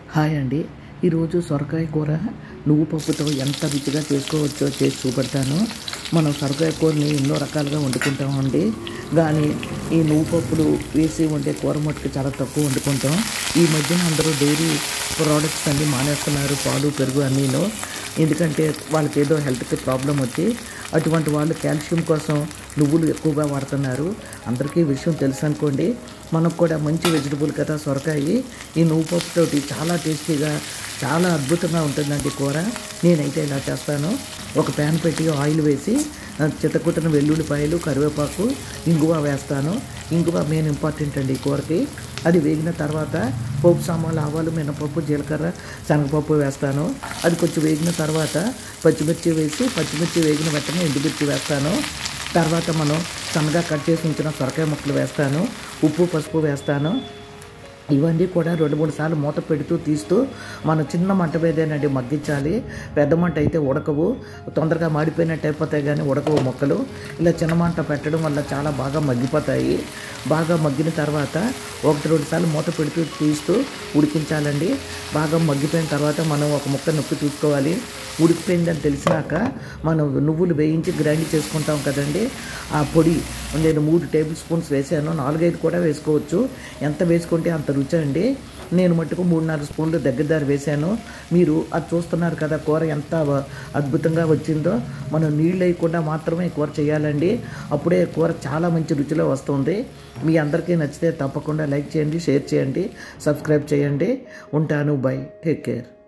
hi అండి ఈరోజు సొరకాయ కూర నువ్వు పప్పుతో ఎంత రుచిగా చేసుకోవచ్చో చేసి చూపెడతాను మనం సొరకాయ కూరని ఎన్నో రకాలుగా వండుకుంటామండి కానీ ఈ నువ్వు పప్పులు వేసి వండే కూర మట్టుకు చాలా తక్కువ వండుకుంటాం ఈ మధ్యన అందరూ డైరీ ప్రోడక్ట్స్ అన్నీ మానేస్తున్నారు పాలు పెరుగు అన్నీను ఎందుకంటే వాళ్ళకి ఏదో హెల్త్కి ప్రాబ్లం వచ్చి అటువంటి వాళ్ళు కాల్షియం కోసం నువ్వులు ఎక్కువగా వాడుతున్నారు అందరికీ ఈ విషయం తెలుసు అనుకోండి మనకు కూడా మంచి వెజిటబుల్ కదా సొరకాయ ఈ నువ్వు పప్పుతోటి చాలా టేస్టీగా చాలా అద్భుతంగా ఉంటుందండి కూర నేనైతే ఇలా చేస్తాను ఒక ప్యాన్ పెట్టి ఆయిల్ వేసి ఆ, చితకుట్టిన వెల్లుల్లిపాయలు కరివేపాకు ఇంగువ వేస్తాను ఇంగువ మెయిన్ ఇంపార్టెంట్ అండి ఈ కూరకి అది వేగిన తర్వాత పోపు సామాన్లు ఆవాలు మినపప్పు జీలకర్ర శనగపప్పు వేస్తాను అది కొంచెం వేగిన తర్వాత పచ్చిమిర్చి వేసి పచ్చిమిర్చి వేగిన వెంటనే ఎండుమిర్చి వేస్తాను తర్వాత మనం సన్నగా కట్ చేసి ఉంచిన సొరకాయ ముక్కలు వేస్తాను ఉప్పు పసుపు వేస్తాను ఇవన్నీ కూడా రెండు మూడు సార్లు మూత పెడుతూ తీస్తూ మనం చిన్న మంట మీదేనండి మగ్గించాలి పెద్ద మంట అయితే ఉడకవు తొందరగా మాడిపోయినట్టు అయిపోతాయి కానీ ఉడకవు మొక్కలు ఇలా చిన్న మంట పెట్టడం వల్ల చాలా బాగా మగ్గిపోతాయి బాగా మగ్గిన తర్వాత ఒకటి రెండు సార్లు మూత పెడుతూ తీస్తూ ఉడికించాలండి బాగా మగ్గిపోయిన తర్వాత మనం ఒక ముక్క నొక్కి చూసుకోవాలి ఉడికిపోయిందని తెలిసినాక మనం నువ్వులు వేయించి గ్రైండ్ చేసుకుంటాం కదండి ఆ పొడి నేను మూడు టేబుల్ స్పూన్స్ వేసాను నాలుగైదు కూడా వేసుకోవచ్చు ఎంత వేసుకుంటే అంత రుచి అండి నేను మట్టుకు మూడు నాలుగు స్పూన్లు దగ్గర దగ్గర వేసాను మీరు అది చూస్తున్నారు కదా కూర ఎంత వ- అద్భుతంగా వచ్చిందో మనం నీళ్ళు వేయకుండా మాత్రమే ఈ కూర చేయాలండి అప్పుడే కూర చాలా మంచి రుచిలో వస్తుంది మీ అందరికీ నచ్చితే తప్పకుండా లైక్ చేయండి షేర్ చేయండి సబ్స్క్రైబ్ చేయండి ఉంటాను బై టేక్ కేర్